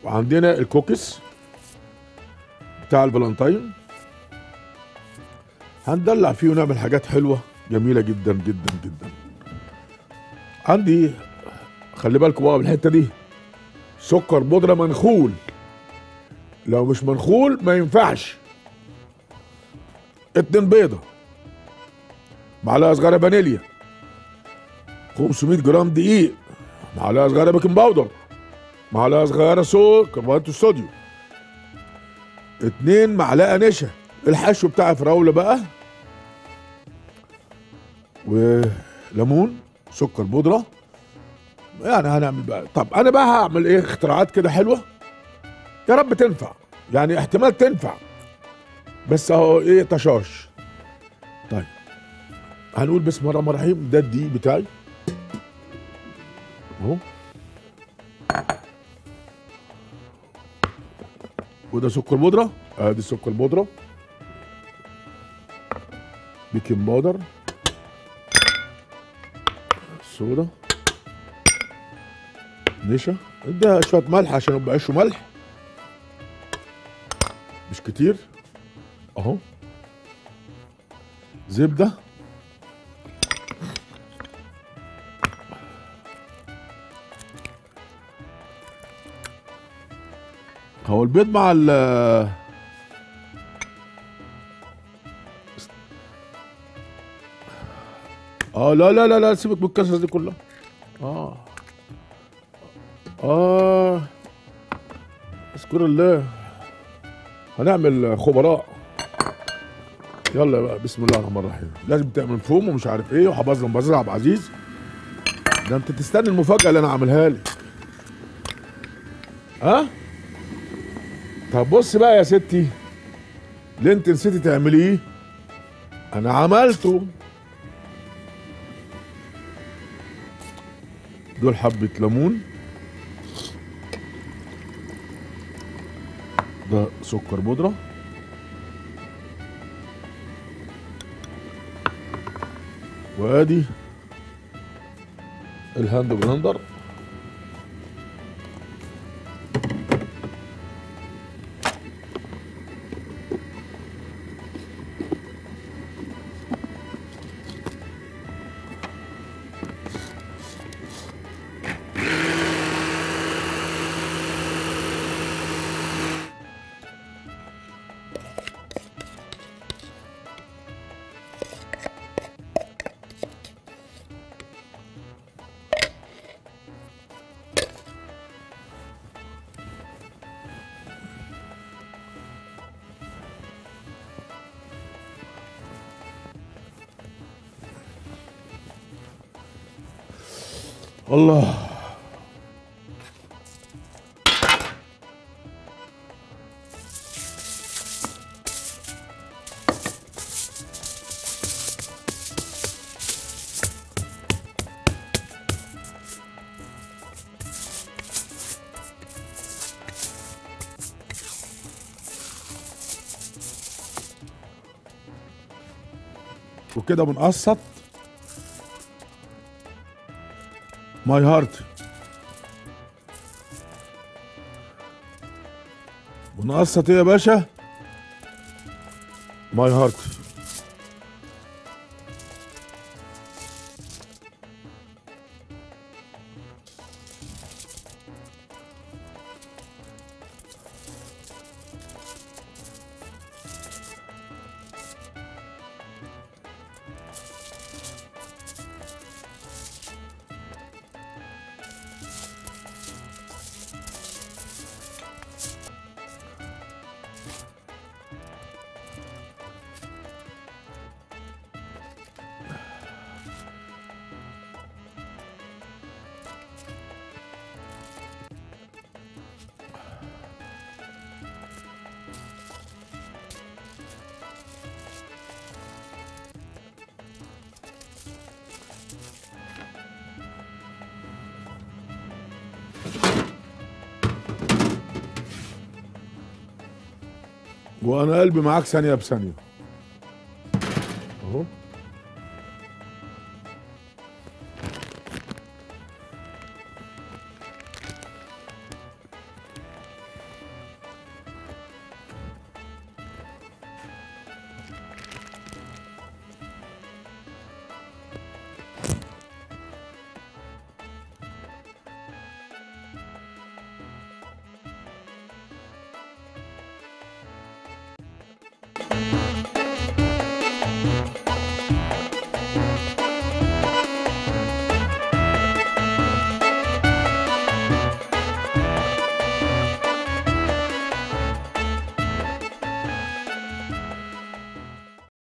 وعندنا الكوكيس بتاع الفالنتاين هندلع فيه ونعمل حاجات حلوه جميله جدا جدا جدا عندي خلي بالكم بقى من الحته دي سكر بودره منخول لو مش منخول ما ينفعش اتنين بيضه معلقه صغيره فانيليا 500 جرام دقيق معلقه صغيره بيكنج باودر معلقه صغيره صوت كربونات الصوديوم اتنين معلقه نشا الحشو بتاع فراوله بقى وليمون سكر بودره يعني هنعمل بقى طب انا بقى هعمل ايه اختراعات كده حلوه يا رب تنفع يعني احتمال تنفع بس اهو ايه طشاش طيب هنقول بسم الله الرحمن الرحيم ده الدقيق بتاعي اهو وده سكر بودره ادي سكر بودره بيكنج باودر صودا نشا اديها شويه ملح عشان يبقى عيشه ملح مش كتير اهو زبده هو البيض مع ال اه لا لا لا لا سيبك من القصص دي كلها اه اه اذكر الله هنعمل خبراء يلا بقى بسم الله الرحمن الرحيم لازم تعمل فوم ومش عارف ايه وحبظنا مبزر عبد العزيز ده انت تستنى المفاجاه اللي انا عاملها لك ها طب بص بقى يا ستي اللي انت نسيتي تعمليه انا عملته دول حبة ليمون ده سكر بودرة وادي الهاند بلندر الله وكده بنقسط ماي هارت بنقسط ايه يا باشا ماي هارت وانا قلبي معاك ثانيه بثانيه اهو